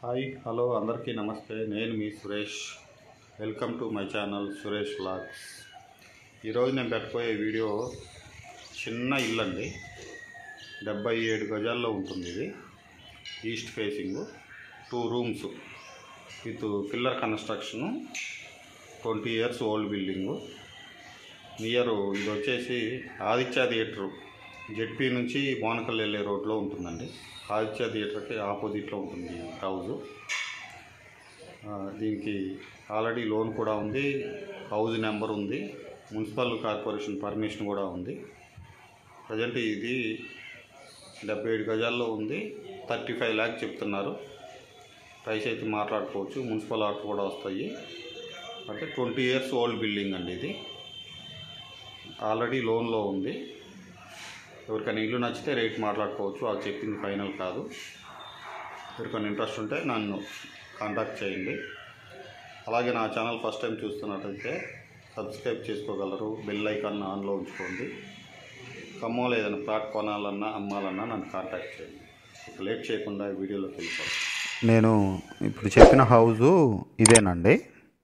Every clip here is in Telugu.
హాయ్ హలో అందరికీ నమస్తే నేను మీ Suresh welcome to my channel Suresh vlogs ఈరోజు నేను పెట్టబోయే వీడియో చిన్న ఇల్లు అండి డెబ్బై ఏడు గజాల్లో ఉంటుంది ఇది east facing two rooms with pillar construction twenty years old building near ఇది వచ్చేసి ఆదిత్య థియేటర్ జెడ్పీ నుంచి బోనకల్ వెళ్ళే రోడ్లో ఉంటుందండి ఆదిత్య థియేటర్కి ఆపోజిట్లో ఉంటుంది ఈ హౌజు ఆ, దీనికి ఆల్రెడీ లోన్ కూడా ఉంది హౌజ్ నెంబర్ ఉంది మున్సిపల్ కార్పొరేషన్ పర్మిషన్ కూడా ఉంది ప్రజెంట్ ఇది డెబ్బై ఏడు గజాల్లో ఉంది థర్టీ ఫైవ్ ల్యాక్ చెప్తున్నారు ప్రైస్ అయితే మాట్లాడుకోవచ్చు మున్సిపల్ ఆర్డర్ కూడా వస్తాయి అంటే ట్వంటీ ఇయర్స్ ఓల్డ్ బిల్డింగ్ అండి ఇది ఆల్రెడీ లోన్లో ఉంది ఎవరికైనా ఇల్లు నచ్చితే రేట్ మాట్లాడుకోవచ్చు అది చెప్పింది ఫైనల్ కాదు ఎవరికైనా ఇంట్రెస్ట్ ఉంటే నన్ను కాంటాక్ట్ చేయండి అలాగే నా ఛానల్ ఫస్ట్ టైం చూస్తున్నట్టయితే సబ్స్క్రైబ్ చేసుకోగలరు బెల్ ఐకాన్ ఆన్లో ఉంచుకోండి ఖమ్మంలో ఏదైనా ప్లాట్ కొనాలన్నా అమ్మాలన్నా నన్ను కాంటాక్ట్ చేయండి ఇక లేట్ చేయకుండా ఈ వీడియోలోకి వెళ్ళిపోతాం నేను ఇప్పుడు చెప్పిన హౌజు ఇదేనండి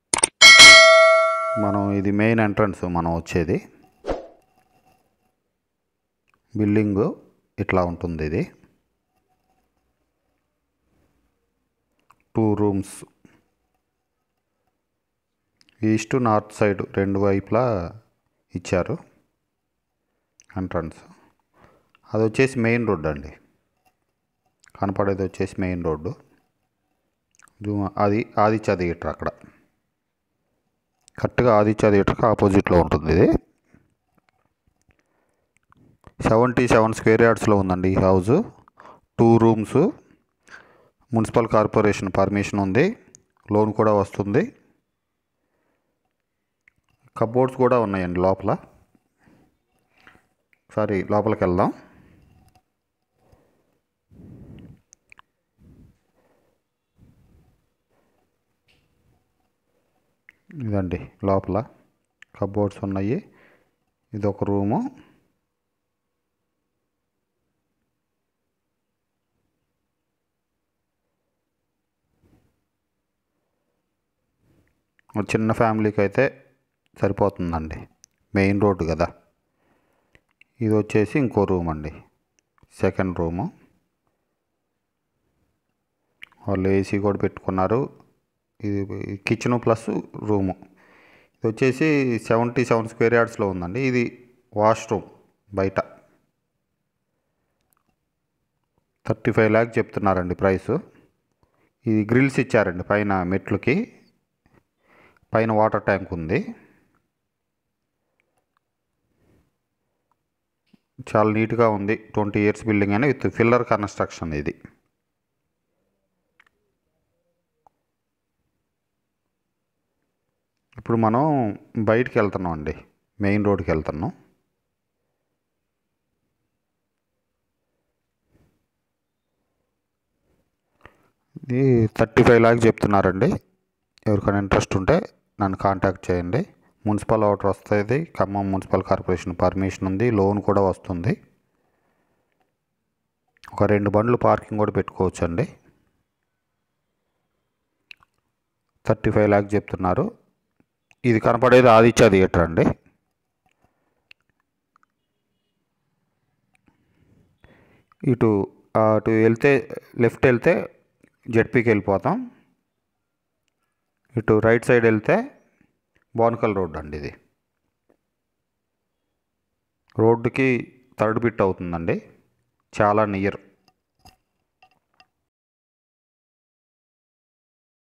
మనం ఇది మెయిన్ ఎంట్రన్స్ మనం వచ్చేది బిల్డింగు ఇట్లా ఉంటుంది ఇది two rooms east north side రెండు వైపులా ఇచ్చారు ఎంట్రన్స్ అది వచ్చేసి మెయిన్ రోడ్ అండి కనపడేది వచ్చేసి మెయిన్ రోడ్డు జూ- అది ఆదిత్య థియేటర్ అక్కడ కరెక్ట్గా ఆదిత్య థియేటర్కి ఆపోజిట్లో ఉంటుంది ఇది సెవెంటీ సెవెన్ స్క్వేర్ యార్డ్స్లో ఉందండి ఈ house two rooms municipal corporation permission ఉంది లోన్ కూడా వస్తుంది కబోర్డ్స్ కూడా ఉన్నాయండి లోపల ఒకసారి లోపలికి వెళ్దాం ఇదండి లోపల కబోర్డ్స్ ఉన్నాయి ఇది ఒక రూము ఒక చిన్న ఫ్యామిలీకి అయితే సరిపోతుందండి మెయిన్ రోడ్డు కదా ఇది వచ్చేసి ఇంకో రూమ్ అండి సెకండ్ రూము వాళ్ళు ఏసీ కూడా పెట్టుకున్నారు ఇది కిచెన్ ప్లస్ రూము ఇది వచ్చేసి సెవెంటీ సెవెన్ స్క్వేర్ యార్డ్స్లో ఉందండి ఇది వాష్రూమ్ బయట థర్టీ ఫైవ్ ల్యాక్ చెప్తున్నారండి ప్రైస్ ఇది గ్రిల్స్ ఇచ్చారండి పైన మెట్లకి పైన వాటర్ ట్యాంక్ ఉంది చాలా నీట్గా ఉంది ట్వంటీ ఇయర్స్ బిల్డింగ్ అని విత్ ఫిల్లర్ కన్స్ట్రక్షన్ ఇది ఇప్పుడు మనం బయటికి వెళ్తున్నాం అండి మెయిన్ రోడ్కి వెళ్తున్నాం ఇది థర్టీ ఫైవ్ ల్యాక్ చెప్తున్నారండి ఎవరికైనా ఇంట్రెస్ట్ ఉంటే నన్ను కాంటాక్ట్ చేయండి మున్సిపల్ ఆర్డర్ వస్తుంది ఖమ్మం మున్సిపల్ కార్పొరేషన్ పర్మిషన్ ఉంది లోన్ కూడా వస్తుంది ఒక రెండు బండ్లు పార్కింగ్ కూడా పెట్టుకోవచ్చు అండి థర్టీ ఫైవ్ ల్యాక్ చెప్తున్నారు ఇది కనపడేది ఆదిత్య థియేటర్ అండి ఇటు అటు వెళ్తే లెఫ్ట్ వెళ్తే జెడ్పీకి వెళ్ళిపోతాం ఇటు రైట్ సైడ్ వెళ్తే బోనకల్ రోడ్ అండి ఇది రోడ్డుకి థర్డ్ బిట్ అవుతుందండి చాలా నియర్